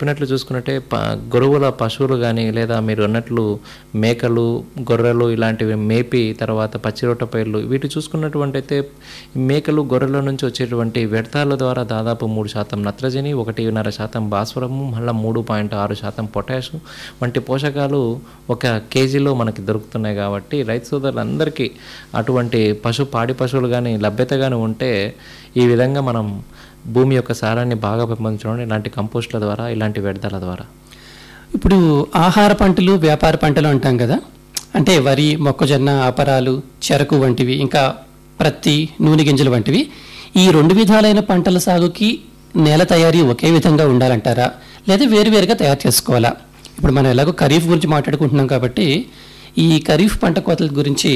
చెప్పినట్లు చూసుకున్నట్టే ప గొరువుల పశువులు కానీ లేదా మీరు అన్నట్లు మేకలు గొర్రెలు ఇలాంటివి మేపి తర్వాత పచ్చిరొట్ట పైర్లు వీటి చూసుకున్నటువంటి అయితే మేకలు గొర్రెల నుంచి వచ్చేటువంటి వ్యర్థాల ద్వారా దాదాపు మూడు శాతం నత్రజని ఒకటిన్నర శాతం భాస్వరము మళ్ళీ మూడు పాయింట్ ఆరు శాతం పొటాష్ వంటి పోషకాలు ఒక కేజీలో మనకి దొరుకుతున్నాయి కాబట్టి రైతు సోదరులందరికీ అటువంటి పశు పాడి పశువులు కానీ లభ్యత కానీ ఉంటే ఈ విధంగా మనం భూమి యొక్క సారాన్ని బాగా పెంపొందించడం ఇలాంటి కంపోస్ట్ల ద్వారా ఇలాంటి వ్యర్థాల ద్వారా ఇప్పుడు ఆహార పంటలు వ్యాపార పంటలు అంటాం కదా అంటే వరి మొక్కజొన్న అపరాలు చెరకు వంటివి ఇంకా ప్రత్తి నూనె గింజలు వంటివి ఈ రెండు విధాలైన పంటల సాగుకి నేల తయారీ ఒకే విధంగా ఉండాలంటారా లేదా వేరువేరుగా తయారు చేసుకోవాలా ఇప్పుడు మనం ఎలాగో ఖరీఫ్ గురించి మాట్లాడుకుంటున్నాం కాబట్టి ఈ ఖరీఫ్ పంట కోతల గురించి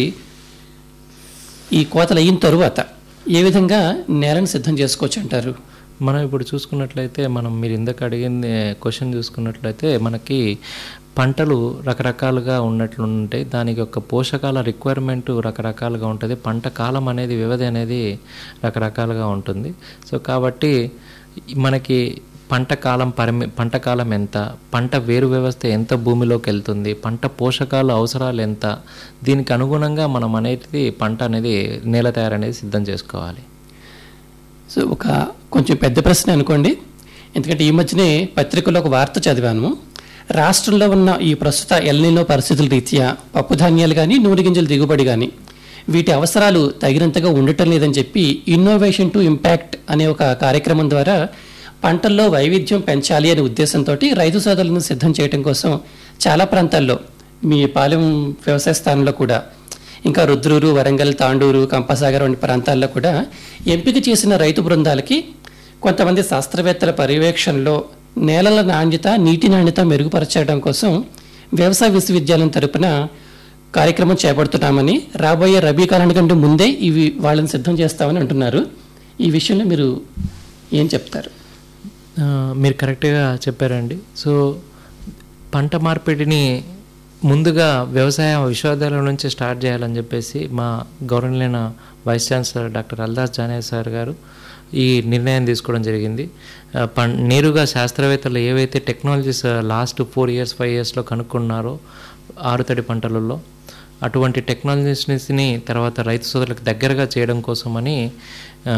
ఈ కోతలు అయిన తరువాత ఏ విధంగా నేలను సిద్ధం చేసుకోవచ్చు అంటారు మనం ఇప్పుడు చూసుకున్నట్లయితే మనం మీరు ఇందాక అడిగింది క్వశ్చన్ చూసుకున్నట్లయితే మనకి పంటలు రకరకాలుగా ఉన్నట్లు ఉంటాయి దానికి యొక్క పోషకాల రిక్వైర్మెంట్ రకరకాలుగా ఉంటుంది పంట కాలం అనేది వ్యవధి అనేది రకరకాలుగా ఉంటుంది సో కాబట్టి మనకి పంట కాలం పరిమి పంట కాలం ఎంత పంట వేరు వ్యవస్థ ఎంత భూమిలోకి వెళ్తుంది పంట పోషకాల అవసరాలు ఎంత దీనికి అనుగుణంగా మనం అనేది పంట అనేది నేల తయారు అనేది సిద్ధం చేసుకోవాలి సో ఒక కొంచెం పెద్ద ప్రశ్న అనుకోండి ఎందుకంటే ఈ మధ్యనే పత్రికలో ఒక వార్త చదివాను రాష్ట్రంలో ఉన్న ఈ ప్రస్తుత ఎల్నిలో పరిస్థితుల రీత్యా పప్పు ధాన్యాలు కానీ నూనె గింజల దిగుబడి కానీ వీటి అవసరాలు తగినంతగా ఉండటం లేదని చెప్పి ఇన్నోవేషన్ టు ఇంపాక్ట్ అనే ఒక కార్యక్రమం ద్వారా పంటల్లో వైవిధ్యం పెంచాలి అనే ఉద్దేశంతో రైతు సోదరులను సిద్ధం చేయడం కోసం చాలా ప్రాంతాల్లో మీ పాలెం వ్యవసాయ స్థానంలో కూడా ఇంకా రుద్రూరు వరంగల్ తాండూరు కంపసాగర్ వంటి ప్రాంతాల్లో కూడా ఎంపిక చేసిన రైతు బృందాలకి కొంతమంది శాస్త్రవేత్తల పర్యవేక్షణలో నేలల నాణ్యత నీటి నాణ్యత మెరుగుపరచడం కోసం వ్యవసాయ విశ్వవిద్యాలయం తరపున కార్యక్రమం చేపడుతున్నామని రాబోయే రబీ కాలానికి కంటే ముందే ఇవి వాళ్ళని సిద్ధం చేస్తామని అంటున్నారు ఈ విషయంలో మీరు ఏం చెప్తారు ఆ, మీరు కరెక్ట్గా చెప్పారండి సో పంట మార్పిడిని ముందుగా వ్యవసాయ విశ్వవిద్యాలయం నుంచి స్టార్ట్ చేయాలని చెప్పేసి మా గౌరవనీయ vice chancellor doctor Aldas Jane sir గారు ఈ నిర్ణయం తీసుకోవడం జరిగింది ఆ, పం నేరుగా శాస్త్రవేత్తలు ఏవైతే technologies last four years five ఇయర్స్లో కనుక్కున్నారో ఆరుతడి పంటలలో అటువంటి టెక్నాలజీస్ని తర్వాత రైతు సోదరులకు దగ్గరగా చేయడం కోసమని ఆ,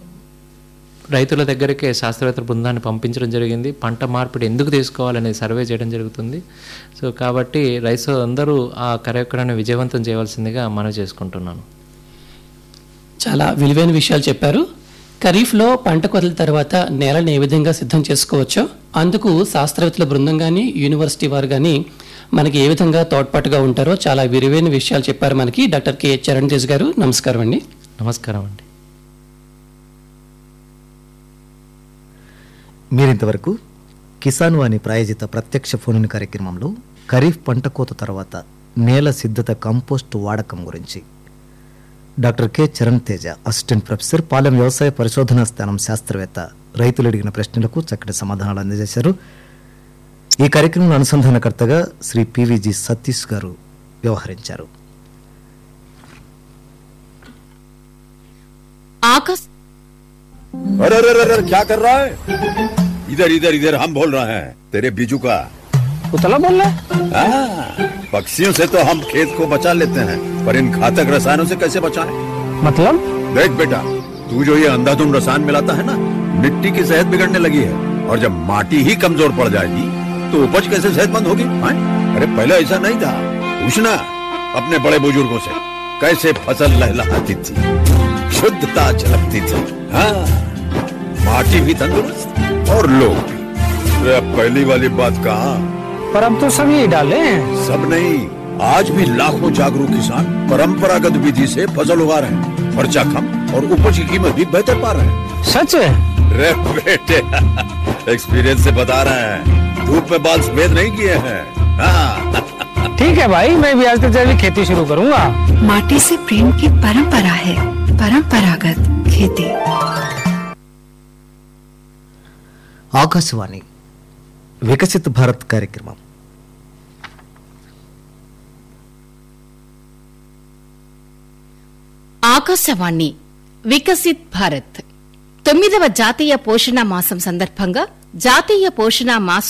రైతుల దగ్గరికే శాస్త్రవేత్తల బృందాన్ని పంపించడం జరిగింది పంట మార్పిడి ఎందుకు తీసుకోవాలనేది సర్వే చేయడం జరుగుతుంది సో కాబట్టి రైతు అందరూ ఆ కార్యక్రమాన్ని విజయవంతం చేయవలసిందిగా మనవి చేసుకుంటున్నాను చాలా విలువైన విషయాలు చెప్పారు ఖరీఫ్లో పంట కోతల తర్వాత నేలను ఏ విధంగా సిద్ధం చేసుకోవచ్చో అందుకు శాస్త్రవేత్తల బృందం కానీ యూనివర్సిటీ వారు కానీ మనకి ఏ విధంగా తోడ్పాటుగా ఉంటారో చాలా విలువైన విషయాలు చెప్పారు మనకి డాక్టర్ కె చరణ్ తేజ్ గారు నమస్కారం అండి నమస్కారం అండి మీరింతవరకు కిసాన్ వాణి ప్రాయోజిత ప్రత్యక్ష ఫోన్ కార్యక్రమంలో ఖరీఫ్ పంట కోత తర్వాత నేల సిద్ధత కంపోస్ట్ వాడకం గురించి doctor K Charan Teja assistant professor Palem వ్యవసాయ పరిశోధనా స్థానం శాస్త్రవేత్త రైతులు అడిగిన ప్రశ్నలకు చక్కటి సమాధానాలు అందజేశారు ఈ కార్యక్రమంలో అనుసంధానకర్తగా శ్రీ పివిజి సతీష్ గారు వ్యవహరించారు ఆకాశ్ अरे अरे अरे अरे, क्या कर रहा है इधर इधर इधर हम बोल रहे हैं तेरे बीजू का उतला बोल रहा है हाँ, पक्षियों से तो हम खेत को बचा लेते हैं पर इन घातक रसायनों से कैसे बचाएं? मतलब देख बेटा तू जो ये अंधाधुंध रसायन मिलाता है ना मिट्टी की सेहत बिगड़ने लगी है और जब माटी ही कमजोर पड़ जाएगी तो उपज कैसे सेहतमंद होगी हाँ? अरे पहले ऐसा नहीं था पूछना अपने बड़े बुजुर्गों से कैसे फसल लहलहाती थी शुद्धता झलकती थी हाँ माटी भी तंदुरुस्त और लोग भी अरे अब पहली वाली बात कहाँ पर अब तो सब यही डाले हैं सब नहीं आज भी लाखों जागरूक किसान परंपरागत विधि से फसल उगा रहे हैं खर्चा कम और उपज की कीमत भी बेहतर पा रहे हैं सच है रे बेटे एक्सपीरियंस से बता रहे हैं धूप में बाल सफेद नहीं किए हैं हाँ ठीक है भाई मैं भी आज से जैविक खेती शुरू करूंगा माटी से प्रेम की परंपरा है परंपरागत खेती ఆకాశవాణి వికసిత్ భారత్ కార్యక్రమం ఆకాశవాణి వికసిత్ భారత్ తొమ్మిదవ జాతీయ పోషణ మాసం సందర్భంగా జాతీయ పోషణ మాసం